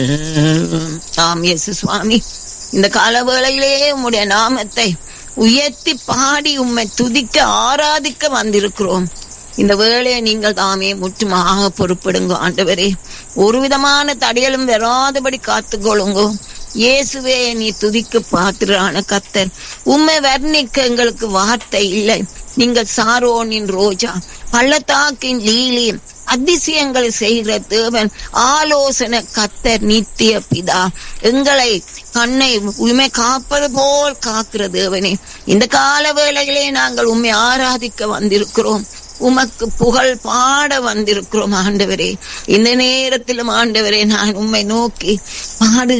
ஆம் இயேசு சுவாமி இந்த காலவேளையிலே உம்முடைய நாமத்தை உயர்த்தி பாடி உம்மை துதிக்க ஆராதிக்க வந்திருக்கிறோம் இந்த வேளையை நீங்கள் தாமே முற்றுமாக பொறுப்படுங்க ஆண்டவரே ஒரு விதமான தடையலும் வராதபடி காத்துக்கொள்ளுங்க இயேசுவே நீ துதிக்க பாத்திரான கத்தர் உம்மை வர்ணிக்க எங்களுக்கு வார்த்தை இல்லை நீங்கள் சாரோனின் ரோஜா பள்ளத்தாக்கின் லீலி அதிசயங்களை செய்கிற தேவன் ஆலோசனை கத்தர் நித்திய பிதா எங்களை கண்ணை உண்மை காப்பது போல் காக்கிற தேவனே இந்த கால வேளையிலே நாங்கள் உண்மை ஆராதிக்க வந்திருக்கிறோம் உமக்கு புகழ் பாட வந்திருக்கிறோம் ஆண்டவரே இந்த நேரத்திலும் ஆண்டவரே நான் உம்மை நோக்கி பாடு